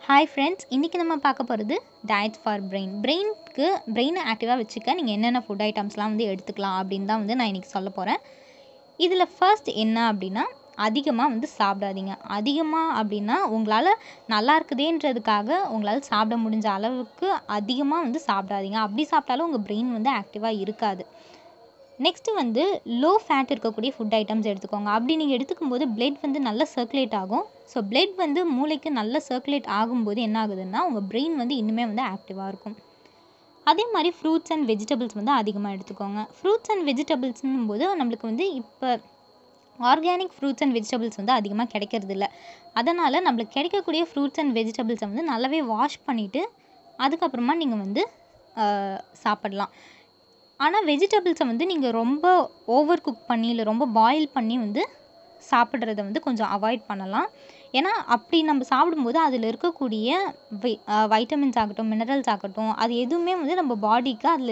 hi friends இன்றைக்கி நம்ம பார்க்க போகிறது டயட் ஃபார் பிரெயின் பிரெயினுக்கு பிரெயினை ஆக்டிவாக வச்சுக்க நீங்கள் என்னென்ன ஃபுட் ஐட்டம்ஸ்லாம் வந்து எடுத்துக்கலாம் அப்படின்னு தான் வந்து நான் இன்றைக்கி சொல்ல போகிறேன் இதில் ஃபர்ஸ்ட் என்ன அப்படின்னா அதிகமாக வந்து சாப்பிடாதீங்க அதிகமாக அப்படின்னா உங்களால் நல்லா இருக்குதேன்றதுக்காக உங்களால் சாப்பிட முடிஞ்ச அளவுக்கு அதிகமாக வந்து சாப்பிடாதீங்க அப்படி சாப்பிட்டாலும் உங்கள் பிரெயின் வந்து ஆக்டிவாக இருக்காது நெக்ஸ்ட்டு வந்து லோ ஃபேட் இருக்கக்கூடிய ஃபுட் ஐட்டம்ஸ் எடுத்துக்கோங்க அப்படி நீங்கள் எடுத்துக்கும் போது பிளட் வந்து நல்லா சர்க்குலேட் ஆகும் ஸோ பிளட் வந்து மூளைக்கு நல்லா சர்க்குலேட் ஆகும்போது என்ன ஆகுதுன்னா உங்கள் பிரெயின் வந்து இன்னுமே வந்து ஆக்டிவாக இருக்கும் அதே மாதிரி ஃப்ரூட்ஸ் அண்ட் வெஜிடபிள்ஸ் வந்து அதிகமாக எடுத்துக்கோங்க ஃப்ரூட்ஸ் அண்ட் வெஜிடபிள்ஸ்னும் போது நம்மளுக்கு வந்து இப்போ ஆர்கானிக் ஃப்ரூட்ஸ் அண்ட் வெஜிடபிள்ஸ் வந்து அதிகமாக கிடைக்கிறது இல்லை அதனால் நம்மளுக்கு கிடைக்கக்கூடிய ஃப்ரூட்ஸ் அண்ட் வெஜிடபிள்ஸை வந்து நல்லாவே வாஷ் பண்ணிவிட்டு அதுக்கப்புறமா நீங்கள் வந்து சாப்பிடலாம் ஆனால் வெஜிடபிள்ஸை வந்து நீங்கள் ரொம்ப ஓவர் குக் பண்ணி இல்லை ரொம்ப பாயில் பண்ணி வந்து சாப்பிட்றத வந்து கொஞ்சம் அவாய்ட் பண்ணலாம் ஏன்னா அப்படி நம்ம சாப்பிடும்போது அதில் இருக்கக்கூடிய வை வைட்டமின்ஸ் ஆகட்டும் மினரல்ஸ் ஆகட்டும் அது எதுவுமே வந்து நம்ம பாடிக்கு அதில்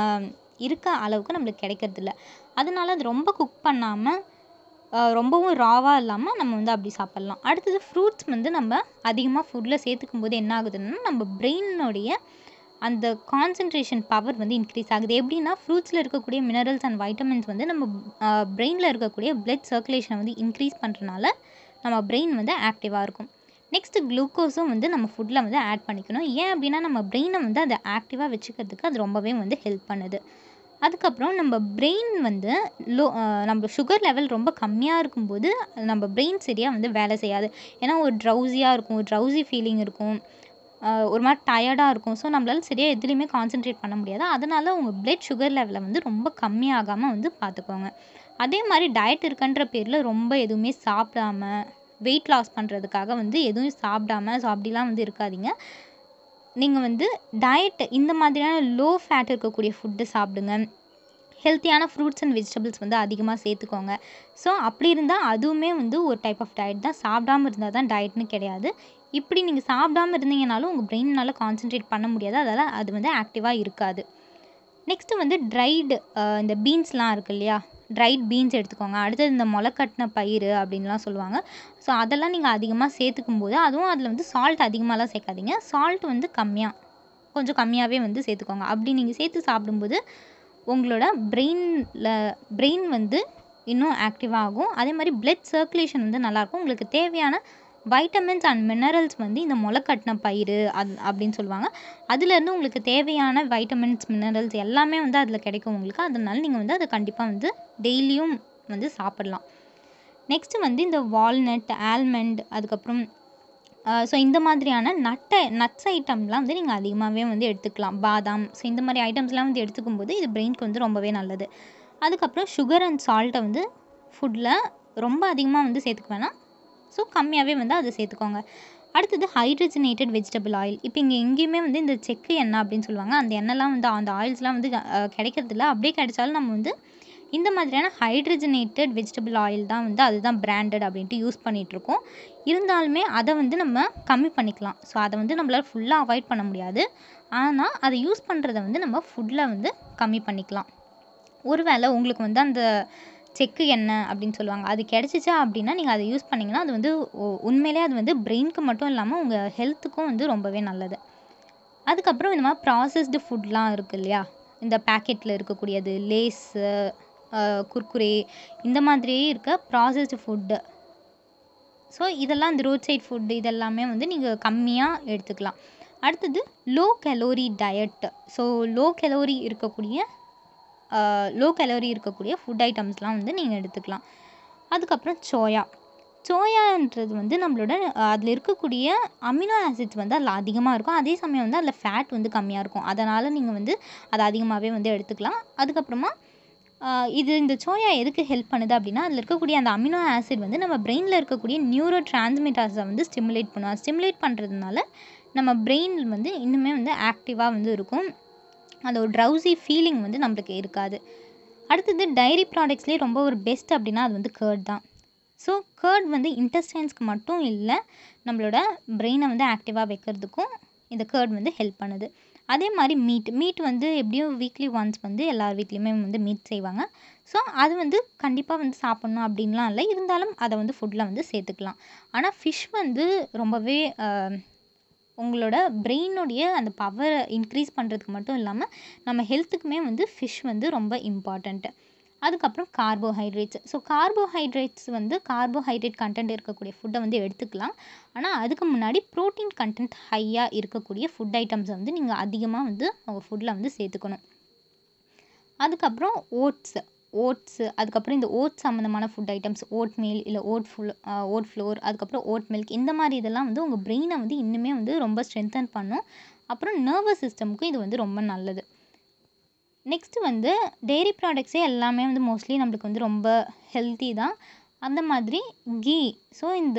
இருக்க அளவுக்கு நம்மளுக்கு கிடைக்கிறதில்ல அதனால அது ரொம்ப குக் பண்ணாமல் ரொம்பவும் ராவாக இல்லாமல் நம்ம வந்து அப்படி சாப்பிட்லாம் அடுத்தது ஃப்ரூட்ஸ் வந்து நம்ம அதிகமாக ஃபுட்டில் சேர்த்துக்கும் போது என்ன ஆகுதுன்னா நம்ம பிரெயினுடைய அந்த கான்சன்ட்ரேஷன் பவர் வந்து இன்க்ரீஸ் ஆகுது எப்படின்னா ஃப்ரூட்ஸில் இருக்கக்கூடிய மினரல்ஸ் அண்ட் வைட்டமின்ஸ் வந்து நம்ம பிரெயினில் இருக்கக்கூடிய பிளட் சர்க்குலேஷனை வந்து இன்க்ரீஸ் பண்ணுறனால நம்ம பிரெயின் வந்து ஆக்டிவாக இருக்கும் நெக்ஸ்ட்டு குளுக்கோஸும் வந்து நம்ம ஃபுட்டில் வந்து ஆட் பண்ணிக்கணும் ஏன் அப்படின்னா நம்ம பிரெயினை வந்து அதை ஆக்டிவாக வச்சுக்கிறதுக்கு அது ரொம்பவே வந்து ஹெல்ப் பண்ணுது அதுக்கப்புறம் நம்ம பிரெயின் வந்து லோ நம்ம சுகர் லெவல் ரொம்ப கம்மியாக இருக்கும்போது நம்ம பிரெயின் சரியாக வந்து வேலை செய்யாது ஏன்னா ஒரு ட்ரௌசியாக இருக்கும் ஒரு ட்ரௌசி ஃபீலிங் இருக்கும் ஒரு மாதிரி டயர்டாக இருக்கும் ஸோ நம்மளால் சரியாக எதுலேயுமே கான்சென்ட்ரேட் பண்ண முடியாது அதனால் உங்கள் பிளட் சுகர் லெவலை வந்து ரொம்ப கம்மியாகாமல் வந்து பார்த்துக்கோங்க அதே மாதிரி டயட் இருக்குன்ற பேரில் ரொம்ப எதுவுமே சாப்பிடாம வெயிட் லாஸ் பண்ணுறதுக்காக வந்து எதுவும் சாப்பிடாம ஸோ அப்படிலாம் வந்து இருக்காதிங்க நீங்கள் வந்து டயட் இந்த மாதிரியான லோ ஃபேட் இருக்கக்கூடிய ஃபுட்டு சாப்பிடுங்க ஹெல்த்தியான ஃப்ரூட்ஸ் அண்ட் வெஜிடபிள்ஸ் வந்து அதிகமாக சேர்த்துக்கோங்க ஸோ அப்படி இருந்தால் அதுவுமே வந்து ஒரு டைப் ஆஃப் டயட் தான் சாப்பிடாமல் இருந்தால் தான் டயட்னு கிடையாது இப்படி நீங்கள் சாப்பிடாமல் இருந்தீங்கனாலும் உங்கள் பிரெயினால் கான்சென்ட்ரேட் பண்ண முடியாது அதால் அது வந்து ஆக்டிவாக இருக்காது நெக்ஸ்ட்டு வந்து ட்ரைடு இந்த பீன்ஸ்லாம் இருக்குது இல்லையா ட்ரைட் பீன்ஸ் எடுத்துக்கோங்க அடுத்தது இந்த முளைக்கட்டின பயிர் அப்படின்லாம் சொல்லுவாங்க ஸோ அதெல்லாம் நீங்கள் அதிகமாக சேர்த்துக்கும் போது அதுவும் அதில் வந்து சால்ட் அதிகமாகலாம் சேர்க்காதீங்க சால்ட் வந்து கம்மியாக கொஞ்சம் கம்மியாகவே வந்து சேர்த்துக்கோங்க அப்படி நீங்கள் சேர்த்து சாப்பிடும்போது உங்களோட பிரெயினில் பிரெயின் வந்து இன்னும் ஆக்டிவாக ஆகும் அதே மாதிரி பிளட் சர்க்குலேஷன் வந்து நல்லாயிருக்கும் உங்களுக்கு தேவையான வைட்டமின்ஸ் அண்ட் மினரல்ஸ் வந்து இந்த முளைக்கட்டின பயிர் அது அப்படின்னு சொல்லுவாங்க அதுலேருந்து உங்களுக்கு தேவையான வைட்டமின்ஸ் மினரல்ஸ் எல்லாமே வந்து அதில் கிடைக்கும் உங்களுக்கு அதனால நீங்கள் வந்து அதை கண்டிப்பாக வந்து டெய்லியும் வந்து சாப்பிட்லாம் நெக்ஸ்ட்டு வந்து இந்த வால்நட் ஆல்மண்ட் அதுக்கப்புறம் ஸோ இந்த மாதிரியான நட்டை நட்ஸ் ஐட்டம்லாம் வந்து நீங்கள் அதிகமாகவே வந்து எடுத்துக்கலாம் பாதாம் ஸோ இந்த மாதிரி ஐட்டம்ஸ்லாம் வந்து எடுத்துக்கும் போது இது பிரெயினுக்கு வந்து ரொம்பவே நல்லது அதுக்கப்புறம் சுகர் அண்ட் சால்ட்டை வந்து ஃபுட்டில் ரொம்ப அதிகமாக வந்து சேர்த்துக்க வேணாம் ஸோ கம்மியாகவே வந்து அதை சேர்த்துக்கோங்க அடுத்தது ஹைட்ரஜனேட்டட் வெஜிடபிள் ஆயில் இப்போ இங்கே எங்கேயுமே வந்து இந்த செக்கு எண்ணெய் அப்படின்னு சொல்லுவாங்க அந்த எண்ணெய்லாம் வந்து அந்த ஆயில்ஸ்லாம் வந்து கிடைக்கிறதில்ல அப்படியே கிடைச்சாலும் நம்ம வந்து இந்த மாதிரியான ஹைட்ரஜனேட்டட் வெஜிடபிள் ஆயில் தான் வந்து அதுதான் பிராண்டட் அப்படின்ட்டு யூஸ் பண்ணிகிட்ருக்கோம் இருந்தாலுமே அதை வந்து நம்ம கம்மி பண்ணிக்கலாம் ஸோ அதை வந்து நம்மளால் ஃபுல்லாக அவாய்ட் பண்ண முடியாது ஆனால் அதை யூஸ் பண்ணுறத வந்து நம்ம ஃபுட்டில் வந்து கம்மி பண்ணிக்கலாம் ஒருவேளை உங்களுக்கு வந்து அந்த செக்கு எண்ணெய் அப்படின்னு சொல்லுவாங்க அது கிடச்சிச்சா அப்படின்னா நீங்கள் அதை யூஸ் பண்ணிங்கன்னா அது வந்து உண்மையிலே அது வந்து பிரெயினுக்கு மட்டும் இல்லாமல் உங்கள் ஹெல்த்துக்கும் வந்து ரொம்பவே நல்லது அதுக்கப்புறம் இந்த மாதிரி ப்ராசஸ்டு ஃபுட்லாம் இருக்குது இல்லையா இந்த பேக்கெட்டில் இருக்கக்கூடியது லேஸு குர்குரே இந்த மாதிரியே இருக்க ப்ராசஸ்டு ஃபுட்டு ஸோ இதெல்லாம் இந்த ரோட் சைட் ஃபுட்டு இதெல்லாமே வந்து நீங்கள் கம்மியாக எடுத்துக்கலாம் அடுத்தது low calorie diet so low calorie இருக்கக்கூடிய லோ கலோரி இருக்கக்கூடிய ஃபுட் ஐட்டம்ஸ்லாம் வந்து நீங்கள் எடுத்துக்கலாம் அதுக்கப்புறம் சோயா சோயான்றது வந்து நம்மளோட அதில் இருக்கக்கூடிய அமினோ ஆசிட்ஸ் வந்து அதில் அதிகமாக இருக்கும் அதே சமயம் வந்து அதில் ஃபேட் வந்து கம்மியாக இருக்கும் அதனால் நீங்கள் வந்து அதை அதிகமாகவே வந்து எடுத்துக்கலாம் அதுக்கப்புறமா இது இந்த சோயா எதுக்கு ஹெல்ப் பண்ணுது அப்படின்னா அதில் இருக்கக்கூடிய அந்த அமினோ ஆசிட் வந்து நம்ம பிரெயினில் இருக்கக்கூடிய நியூரோ டிரான்ஸ்மிட்டர்ஸை வந்து ஸ்டிமுலேட் பண்ணுவோம் ஸ்டிமுலேட் பண்ணுறதுனால நம்ம பிரெயின் வந்து இன்னுமே வந்து ஆக்டிவாக வந்து இருக்கும் அந்த ஒரு ட்ரௌசி ஃபீலிங் வந்து நம்மளுக்கு இருக்காது அடுத்தது டைரி ப்ராடக்ட்ஸ்லேயே ரொம்ப ஒரு பெஸ்ட் அப்படின்னா அது வந்து கேர்ட் தான் ஸோ கேர்ட் வந்து இன்டெஸ்டைன்ஸ்க்கு மட்டும் இல்லை நம்மளோட பிரெயினை வந்து ஆக்டிவாக வைக்கிறதுக்கும் இந்த கேர்ட் வந்து ஹெல்ப் பண்ணுது அதே மாதிரி மீட் மீட் வந்து எப்படியும் வீக்லி ஒன்ஸ் வந்து எல்லார் வீட்லேயுமே வந்து மீட் செய்வாங்க ஸோ அது வந்து கண்டிப்பாக வந்து சாப்பிட்ணும் அப்படின்லாம் இல்லை இருந்தாலும் அதை வந்து ஃபுட்டில் வந்து சேர்த்துக்கலாம் ஆனால் ஃபிஷ் வந்து ரொம்பவே உங்களோட பிரெயினுடைய அந்த பவரை இன்க்ரீஸ் பண்ணுறதுக்கு மட்டும் இல்லாமல் நம்ம ஹெல்த்துக்குமே வந்து ஃபிஷ் வந்து ரொம்ப இம்பார்ட்டண்ட்டு அதுக்கப்புறம் கார்போஹைட்ரேட்ஸ் ஸோ கார்போஹைட்ரேட்ஸ் வந்து கார்போஹைட்ரேட் கண்டென்ட் இருக்கக்கூடிய ஃபுட்டை வந்து எடுத்துக்கலாம் ஆனால் அதுக்கு முன்னாடி ப்ரோட்டீன் கண்டென்ட் ஹையாக இருக்கக்கூடிய ஃபுட் ஐட்டம்ஸை வந்து நீங்கள் அதிகமாக வந்து உங்கள் ஃபுட்டில் வந்து சேர்த்துக்கணும் அதுக்கப்புறம் ஓட்ஸு ஓட்ஸு அதுக்கப்புறம் இந்த ஓட்ஸ் சம்மந்தமான ஃபுட் ஐட்டம்ஸ் ஓட் மீல் இல்லை ஓட் ஃபுல் ஓட் ஃப்ளோர் அதுக்கப்புறம் ஓட் மில்க் இந்த மாதிரி இதெல்லாம் வந்து உங்கள் பிரெயினை வந்து இன்னுமே வந்து ரொம்ப ஸ்ட்ரென்தன் பண்ணும் அப்புறம் நர்வஸ் சிஸ்டமுக்கும் இது வந்து ரொம்ப நல்லது நெக்ஸ்ட்டு வந்து டெய்ரி ப்ராடக்ட்ஸே எல்லாமே வந்து மோஸ்ட்லி நம்மளுக்கு வந்து ரொம்ப ஹெல்த்தி தான் அந்த மாதிரி கீ ஸோ இந்த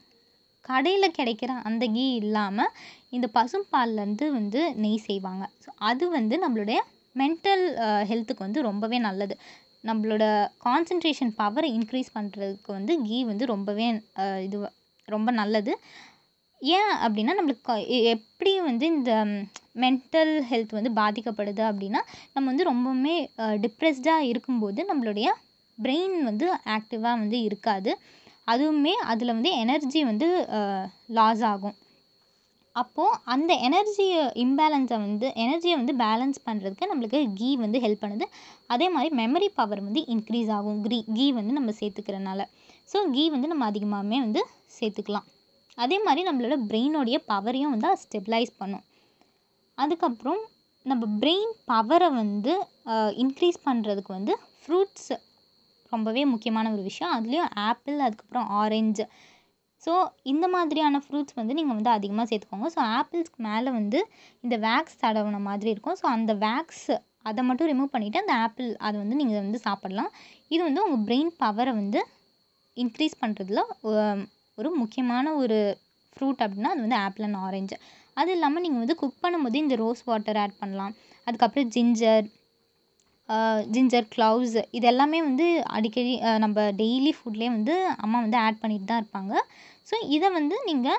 கடையில் கிடைக்கிற அந்த கீ இல்லாமல் இந்த பசும்பால்லேருந்து வந்து நெய் செய்வாங்க ஸோ அது வந்து நம்மளுடைய மென்டல் ஹெல்த்துக்கு வந்து ரொம்பவே நல்லது நம்மளோட கான்சன்ட்ரேஷன் பவரை இன்க்ரீஸ் பண்ணுறதுக்கு வந்து கீ வந்து ரொம்பவே இது ரொம்ப நல்லது ஏன் அப்படின்னா நம்மளுக்கு எப்படி வந்து இந்த மென்டல் ஹெல்த் வந்து பாதிக்கப்படுது அப்படின்னா நம்ம வந்து ரொம்பவுமே டிப்ரெஸ்டாக இருக்கும்போது நம்மளுடைய பிரெயின் வந்து ஆக்டிவாக வந்து இருக்காது அதுவுமே அதில் வந்து எனர்ஜி வந்து லாஸ் ஆகும் அப்போது அந்த எனர்ஜி இம்பேலன்ஸை வந்து எனர்ஜியை வந்து பேலன்ஸ் பண்ணுறதுக்கு நம்மளுக்கு கீ வந்து ஹெல்ப் பண்ணுது அதே மாதிரி மெமரி பவர் வந்து இன்க்ரீஸ் ஆகும் க்ரீ கீ வந்து நம்ம சேர்த்துக்கிறனால ஸோ கீ வந்து நம்ம அதிகமாகவே வந்து சேர்த்துக்கலாம் அதே மாதிரி நம்மளோட பிரெயினோடைய பவரையும் வந்து ஸ்டெபிளைஸ் பண்ணும் அதுக்கப்புறம் நம்ம பிரெயின் பவரை வந்து இன்க்ரீஸ் பண்ணுறதுக்கு வந்து ஃப்ரூட்ஸ் ரொம்பவே முக்கியமான ஒரு விஷயம் அதுலேயும் ஆப்பிள் அதுக்கப்புறம் ஆரஞ்சு ஸோ இந்த மாதிரியான ஃப்ரூட்ஸ் வந்து நீங்கள் வந்து அதிகமாக சேர்த்துக்கோங்க ஸோ ஆப்பிள்ஸ்க்கு மேலே வந்து இந்த வேக்ஸ் தடவின மாதிரி இருக்கும் ஸோ அந்த வேக்ஸ் அதை மட்டும் ரிமூவ் பண்ணிவிட்டு அந்த ஆப்பிள் அதை வந்து நீங்கள் வந்து சாப்பிட்லாம் இது வந்து உங்கள் பிரெயின் பவரை வந்து இன்க்ரீஸ் பண்ணுறதுல ஒரு முக்கியமான ஒரு ஃப்ரூட் அப்படின்னா அது வந்து ஆப்பிள் அண்ட் ஆரஞ்சு அது இல்லாமல் நீங்கள் வந்து குக் பண்ணும்போது இந்த ரோஸ் வாட்டர் ஆட் பண்ணலாம் அதுக்கப்புறம் ஜிஞ்சர் ஜிஞ்சர் க்ளவுஸ் இது எல்லாமே வந்து அடிக்கடி நம்ம டெய்லி ஃபுட்லேயே வந்து அம்மா வந்து ஆட் பண்ணிட்டு தான் இருப்பாங்க ஸோ இதை வந்து நீங்கள்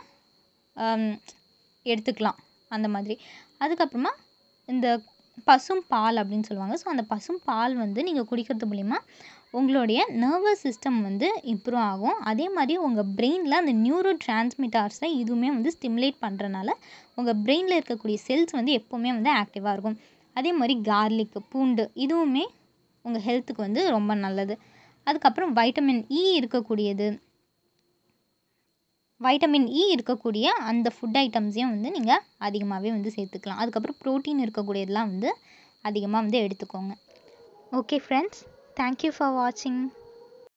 எடுத்துக்கலாம் அந்த மாதிரி அதுக்கப்புறமா இந்த பசும் பால் அப்படின்னு சொல்லுவாங்க ஸோ அந்த பசும் பால் வந்து நீங்கள் குடிக்கிறது மூலிமா உங்களுடைய நர்வஸ் சிஸ்டம் வந்து இம்ப்ரூவ் ஆகும் அதே மாதிரி உங்கள் பிரெயினில் அந்த நியூரோ டிரான்ஸ்மிட்டர்ஸை இதுவுமே வந்து ஸ்டிமுலேட் பண்ணுறனால உங்கள் பிரெயினில் இருக்கக்கூடிய செல்ஸ் வந்து எப்போவுமே வந்து ஆக்டிவாக இருக்கும் அதே மாதிரி கார்லிக் பூண்டு இதுவுமே உங்கள் ஹெல்த்துக்கு வந்து ரொம்ப நல்லது அதுக்கப்புறம் வைட்டமின் இ இருக்கக்கூடியது வைட்டமின் இ இருக்கக்கூடிய அந்த ஃபுட் ஐட்டம்ஸையும் வந்து நீங்கள் அதிகமாகவே வந்து சேர்த்துக்கலாம் அதுக்கப்புறம் ப்ரோட்டீன் இருக்கக்கூடியதெல்லாம் வந்து அதிகமாக வந்து எடுத்துக்கோங்க ஓகே ஃப்ரெண்ட்ஸ் தேங்க்யூ ஃபார் வாட்சிங்